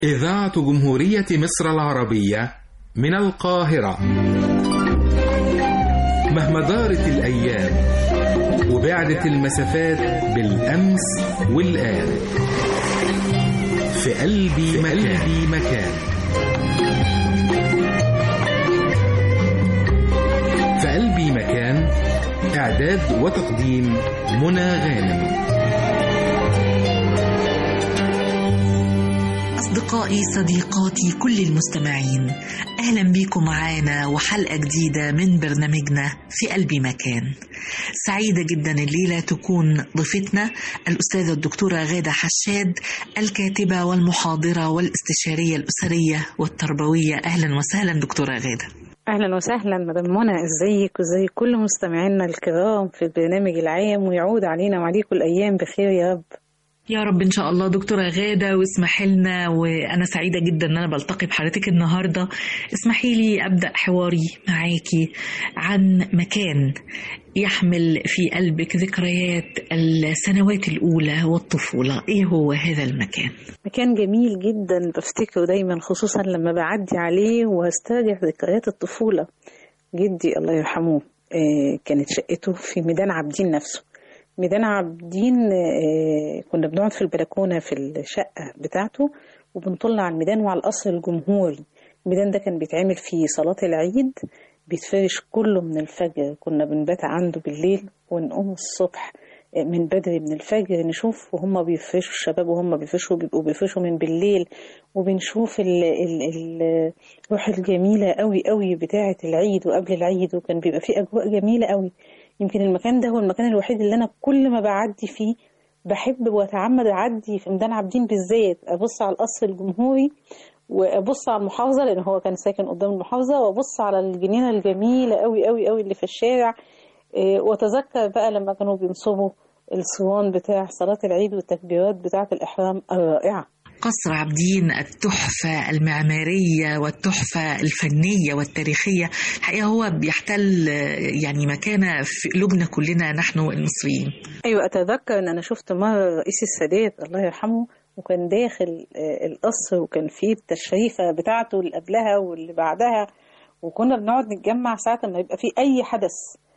إذاعة جمهورية مصر العربية من القاهرة مهما دارت الأيام وبعدت المسافات بالأمس والآن في قلبي مكان, مكان في قلبي مكان إعداد وتقديم منى غانم أصدقائي صديقاتي كل المستمعين أهلا بيكم معانا وحلقة جديدة من برنامجنا في قلبي مكان سعيدة جدا الليلة تكون ضيفتنا الأستاذة الدكتورة غادة حشاد الكاتبة والمحاضرة والاستشارية الأسرية والتربوية أهلا وسهلا دكتورة غادة اهلا وسهلا مدام منى ازيك وازي كل مستمعينا الكرام في البرنامج العام ويعود علينا وعليكم الايام بخير يا رب يا رب ان شاء الله دكتوره غاده واسمحي لنا وانا سعيده جدا ان انا بلتقي بحضرتك النهارده اسمحي لي ابدا حواري معاكي عن مكان يحمل في قلبك ذكريات السنوات الاولى والطفوله ايه هو هذا المكان مكان جميل جدا بفتكره دايما خصوصا لما بعدي عليه واسترجع ذكريات الطفوله جدي الله يرحمه كانت شقته في ميدان عابدين نفسه ميدان عابدين كنا بنقعد في البلكونه في الشقه بتاعته وبنطل على الميدان وعلى القصر الجمهوري الميدان ده كان بيتعمل فيه صلاه العيد بيتفرش كله من الفجر كنا بنبات عنده بالليل ونقوم الصبح من بدري من الفجر نشوف وهم بيفرشوا الشباب وهم بيفرشوا بيبقوا بيفرشوا من بالليل وبنشوف ال ال ال الروح الجميلة قوي قوي بتاعة العيد وقبل العيد وكان بيبقى فيه أجواء جميلة قوي يمكن المكان ده هو المكان الوحيد اللي أنا كل ما بعدي فيه بحب وأتعمد أعدي في ميدان عابدين بالذات أبص على القصر الجمهوري وابص على المحافظه لان هو كان ساكن قدام المحافظه وابص على الجنينه الجميله قوي قوي قوي اللي في الشارع واتذكر بقى لما كانوا بينصبوا الصوان بتاع صلاه العيد والتكبيرات بتاعه الاحرام الرائعه قصر عابدين التحفة المعمارية والتحفة الفنية والتاريخية الحقيقة هو بيحتل يعني مكانة في قلوبنا كلنا نحن المصريين أيوة أتذكر أن أنا شفت مرة رئيس السادات الله يرحمه وكان داخل القصر وكان فيه التشريفة بتاعته اللي قبلها واللي بعدها وكنا بنقعد نتجمع ساعة ما يبقى فيه أي حدث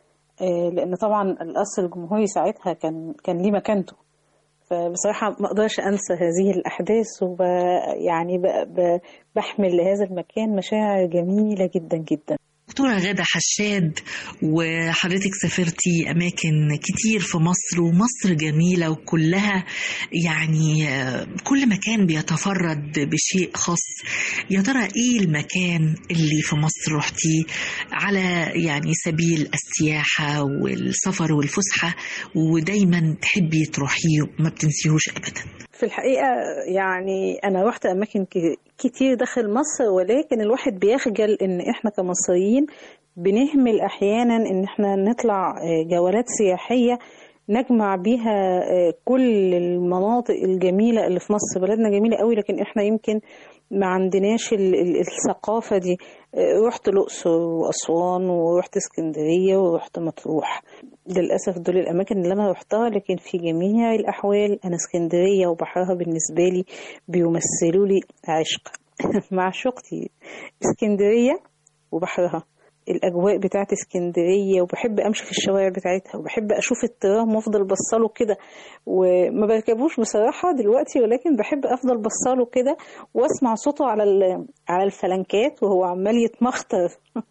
لأن طبعا القصر الجمهوري ساعتها كان كان ليه مكانته فبصراحة ما أقدرش أنسى هذه الأحداث وب يعني ب... ب... بحمل لهذا المكان مشاعر جميلة جدا جدا دكتورة غادة حشاد وحضرتك سافرتي أماكن كتير في مصر ومصر جميلة وكلها يعني كل مكان بيتفرد بشيء خاص يا ترى إيه المكان اللي في مصر رحتيه على يعني سبيل السياحة والسفر والفسحة ودايما تحبي تروحيه وما بتنسيهوش أبدا في الحقيقة يعني أنا رحت أماكن كتير داخل مصر ولكن الواحد بيخجل إن إحنا كمصريين بنهمل أحيانا إن إحنا نطلع جولات سياحية نجمع بيها كل المناطق الجميلة اللي في مصر بلدنا جميلة قوي لكن إحنا يمكن ما عندناش الثقافة دي رحت الأقصر وأسوان ورحت اسكندرية ورحت مطروح للأسف دول الأماكن اللي أنا رحتها لكن في جميع الأحوال أنا اسكندرية وبحرها بالنسبة لي بيمثلوا لي عشق معشوقتي اسكندرية وبحرها الاجواء بتاعت اسكندريه وبحب امشي في الشوارع بتاعتها وبحب اشوف الترام وافضل بصله كده وما بركبوش بصراحه دلوقتي ولكن بحب افضل بصله كده واسمع صوته على على الفلنكات وهو عمال يتمخطر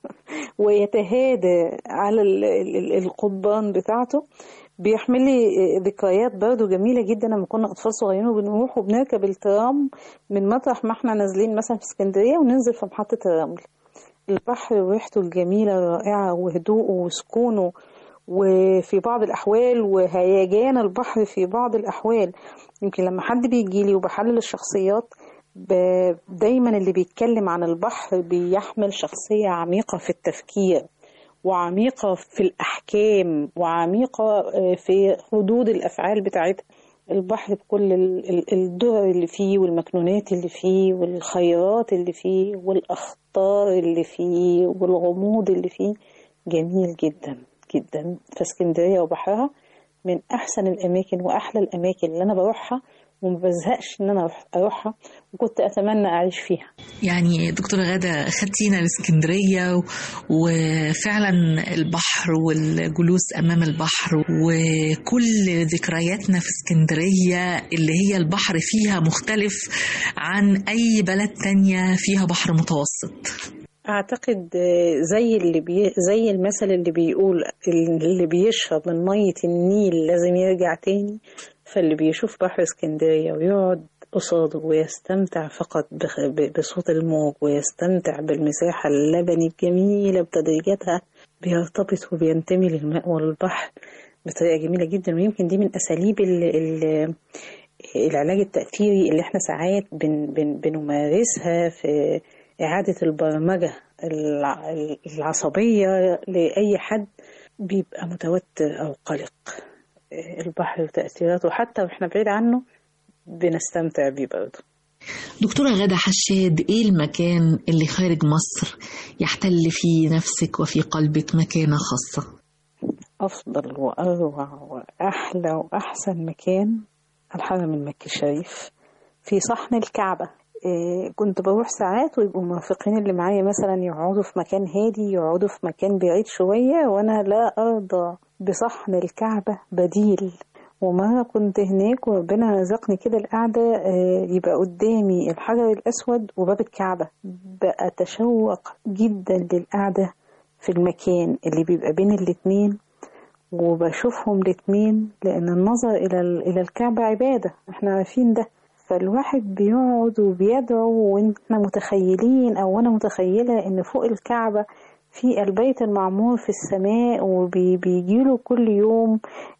ويتهادى على القضبان بتاعته بيحمل لي ذكريات برضه جميله جدا لما كنا اطفال صغيرين وبنروح وبنركب الترام من مطرح ما احنا نازلين مثلا في اسكندريه وننزل في محطه الرمل البحر وريحته الجميلة الرائعة وهدوءه وسكونه وفي بعض الأحوال وهيجان البحر في بعض الأحوال يمكن لما حد بيجيلي وبحلل الشخصيات دايما اللي بيتكلم عن البحر بيحمل شخصية عميقة في التفكير وعميقة في الأحكام وعميقة في حدود الأفعال بتاعتها البحر بكل الدرر اللي فيه والمكنونات اللي فيه والخيرات اللي فيه والأخطار اللي فيه والغموض اللي فيه جميل جدا جدا فاسكندرية وبحرها من أحسن الأماكن وأحلى الأماكن اللي أنا بروحها وما بزهقش ان انا أروح اروحها وكنت اتمنى اعيش فيها يعني دكتورة غادة خدتينا لاسكندرية وفعلا البحر والجلوس أمام البحر وكل ذكرياتنا في اسكندرية اللي هي البحر فيها مختلف عن أي بلد تانية فيها بحر متوسط اعتقد زي اللي بي زي المثل اللي بيقول اللي بيشرب من مية النيل لازم يرجع تاني فاللي بيشوف بحر اسكندرية ويقعد قصاده ويستمتع فقط بصوت الموج ويستمتع بالمساحة اللبني الجميلة بتدريجاتها بيرتبط وبينتمي للماء والبحر بطريقة جميلة جدا ويمكن دي من أساليب ال ال العلاج التأثيري اللي احنا ساعات بن بن بنمارسها في إعادة البرمجة العصبية لأي حد بيبقى متوتر أو قلق البحر وتأثيراته حتى وإحنا بعيد عنه بنستمتع بيه برضه دكتورة غادة حشاد إيه المكان اللي خارج مصر يحتل في نفسك وفي قلبك مكانة خاصة؟ أفضل وأروع وأحلى وأحسن مكان الحرم المكي الشريف في صحن الكعبة إيه كنت بروح ساعات ويبقوا المرافقين اللي معايا مثلا يقعدوا في مكان هادي يقعدوا في مكان بعيد شوية وأنا لا أرضى بصحن الكعبة بديل ومرة كنت هناك وربنا رزقني كده القعدة يبقى قدامي الحجر الأسود وباب الكعبة بقى تشوق جدا للقعدة في المكان اللي بيبقى بين الاتنين وبشوفهم الاتنين لأن النظر إلى إلى الكعبة عبادة احنا عارفين ده فالواحد بيقعد وبيدعو واحنا متخيلين أو أنا متخيلة إن فوق الكعبة في البيت المعمور في السماء وبيجيله كل يوم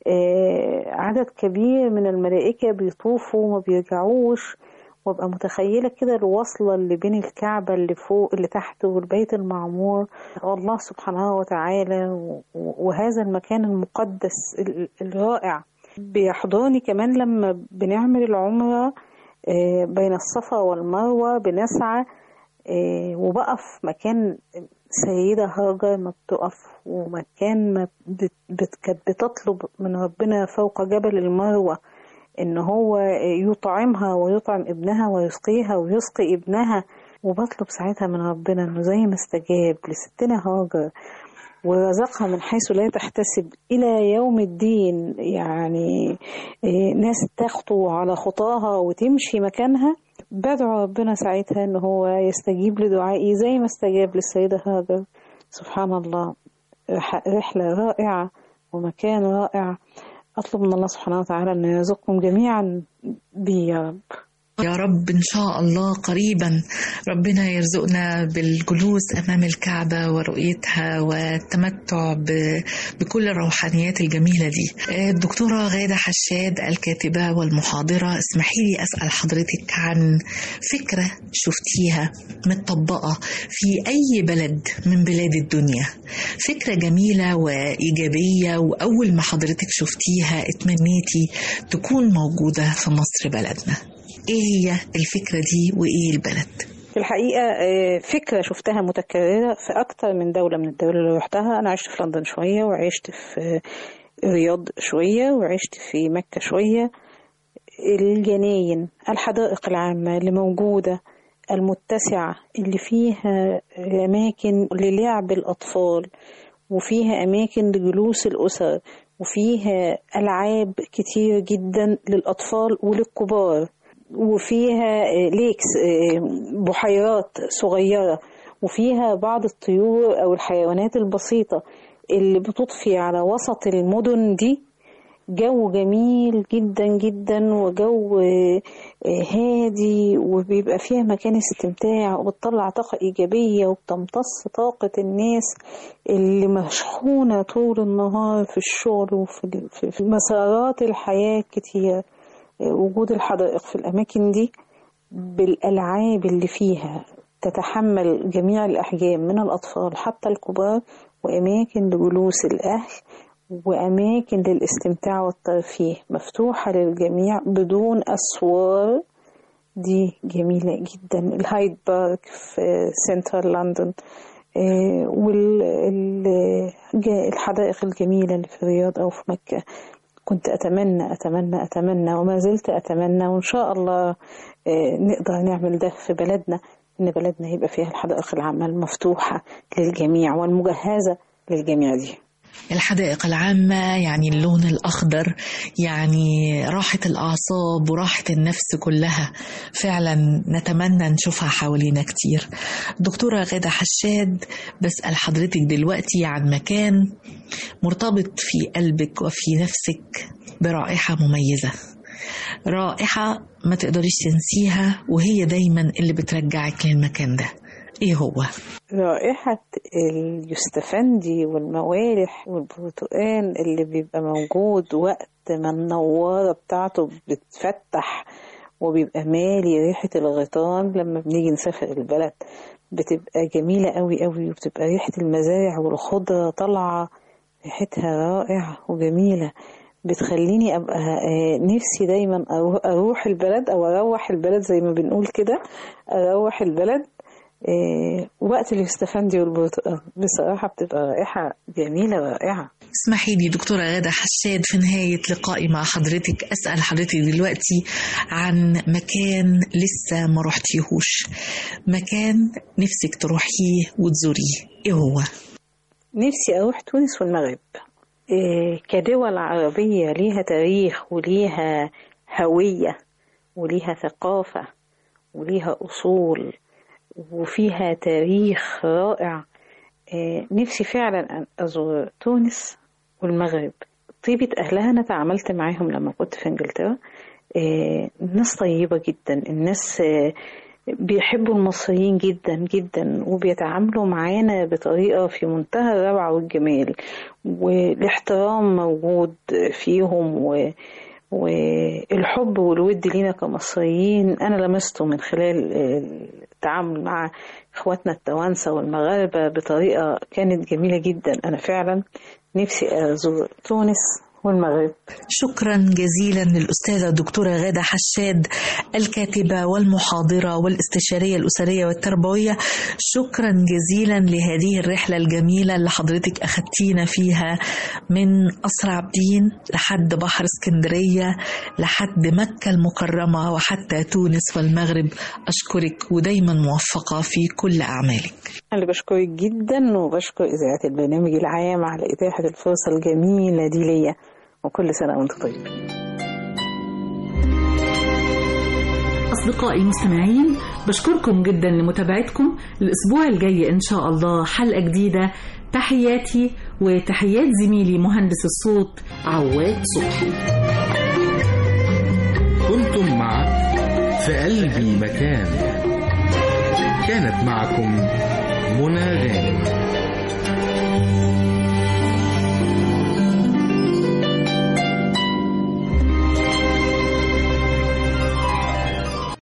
عدد كبير من الملائكة بيطوفوا وما بيرجعوش وابقى متخيلة كده الوصلة اللي بين الكعبة اللي فوق اللي تحت والبيت المعمور الله سبحانه وتعالى وهذا المكان المقدس الرائع بيحضرني كمان لما بنعمل العمرة بين الصفا والمروة بنسعى وبقف مكان سيدة هاجر ما بتقف ومكان ما كانت بتطلب من ربنا فوق جبل المروة إن هو يطعمها ويطعم ابنها ويسقيها ويسقي ابنها وبطلب ساعتها من ربنا إنه زي ما استجاب لستنا هاجر ورزقها من حيث لا تحتسب إلى يوم الدين يعني ناس تخطو على خطاها وتمشي مكانها بدعو ربنا ساعتها ان هو يستجيب لدعائي زي ما استجاب للسيدة هاجر سبحان الله رحلة رائعة ومكان رائع أطلب من الله سبحانه وتعالى أن يرزقكم جميعا بي يا رب يا رب إن شاء الله قريبا ربنا يرزقنا بالجلوس أمام الكعبة ورؤيتها والتمتع بكل الروحانيات الجميلة دي الدكتورة غادة حشاد الكاتبة والمحاضرة اسمحي لي أسأل حضرتك عن فكرة شفتيها متطبقة في أي بلد من بلاد الدنيا فكرة جميلة وإيجابية وأول ما حضرتك شفتيها اتمنيتي تكون موجودة في مصر بلدنا ايه هي الفكره دي وايه البلد في الحقيقة فكرة شفتها متكررة في أكتر من دولة من الدول اللي رحتها أنا عشت في لندن شوية وعشت في الرياض شوية وعشت في مكة شوية الجناين الحدائق العامة اللي موجودة المتسعة اللي فيها أماكن للعب الأطفال وفيها أماكن لجلوس الأسر وفيها ألعاب كتير جدا للأطفال وللكبار وفيها ليكس بحيرات صغيرة وفيها بعض الطيور أو الحيوانات البسيطة اللي بتضفي على وسط المدن دي جو جميل جدا جدا وجو هادي وبيبقى فيها مكان استمتاع وبتطلع طاقة إيجابية وبتمتص طاقة الناس اللي مشحونة طول النهار في الشغل وفي مسارات الحياة كتير وجود الحدائق في الأماكن دي بالألعاب اللي فيها تتحمل جميع الأحجام من الأطفال حتى الكبار وأماكن لجلوس الأهل وأماكن للاستمتاع والترفيه مفتوحة للجميع بدون أسوار دي جميلة جدا الهايد بارك في سنترال لندن والحدائق الجميلة اللي في الرياض أو في مكة كنت أتمنى أتمنى أتمنى وما زلت أتمنى وإن شاء الله آه، نقدر نعمل ده في بلدنا إن بلدنا يبقى فيها الحدائق العامة المفتوحة للجميع والمجهزة للجميع دي الحدائق العامة يعني اللون الأخضر يعني راحة الأعصاب وراحة النفس كلها فعلا نتمنى نشوفها حوالينا كتير دكتورة غادة حشاد بسأل حضرتك دلوقتي عن مكان مرتبط في قلبك وفي نفسك برائحة مميزة رائحة ما تقدريش تنسيها وهي دايما اللي بترجعك للمكان ده ايه هو؟ رائحة اليوستفندي والموالح والبرتقال اللي بيبقى موجود وقت ما النوارة بتاعته بتفتح وبيبقى مالي ريحة الغيطان لما بنيجي نسافر البلد بتبقى جميلة قوي قوي وبتبقى ريحة المزارع والخضرة طالعة ريحتها رائعة وجميلة بتخليني ابقى آه، نفسي دايما أرو- اروح البلد او اروح البلد زي ما بنقول كده اروح البلد آه، وقت الاستفندي والبرتقال بصراحة بتبقى رائحة جميلة رائعة اسمحي لي دكتورة غادة حشاد في نهاية لقائي مع حضرتك أسأل حضرتك دلوقتي عن مكان لسه ما رحتيهوش مكان نفسك تروحيه وتزوريه إيه هو؟ نفسي أروح تونس والمغرب إيه، كدول عربية ليها تاريخ وليها هوية وليها ثقافة وليها أصول وفيها تاريخ رائع إيه، نفسي فعلا أن أزور تونس والمغرب طيبة أهلها أنا تعاملت معاهم لما كنت في إنجلترا إيه، ناس طيبة جدا الناس إيه، بيحبوا المصريين جدا جدا وبيتعاملوا معانا بطريقة في منتهى الروعة والجمال والاحترام موجود فيهم و والحب والود لينا كمصريين أنا لمسته من خلال التعامل مع إخواتنا التوانسة والمغاربة بطريقة كانت جميلة جدا أنا فعلا نفسي أزور تونس والمغرب شكرا جزيلا للأستاذة الدكتورة غادة حشاد الكاتبة والمحاضرة والاستشارية الأسرية والتربوية شكرا جزيلا لهذه الرحلة الجميلة اللي حضرتك أخدتينا فيها من قصر عابدين لحد بحر اسكندرية لحد مكة المكرمة وحتى تونس والمغرب أشكرك ودايما موفقة في كل أعمالك أنا بشكرك جدا وبشكر إذاعة البرنامج العام على إتاحة الفرصة الجميلة دي ليا وكل سنة وأنت طيب أصدقائي المستمعين بشكركم جدا لمتابعتكم الأسبوع الجاي إن شاء الله حلقة جديدة تحياتي وتحيات زميلي مهندس الصوت عواد صبحي كنتم مع في قلبي مكان كانت معكم منى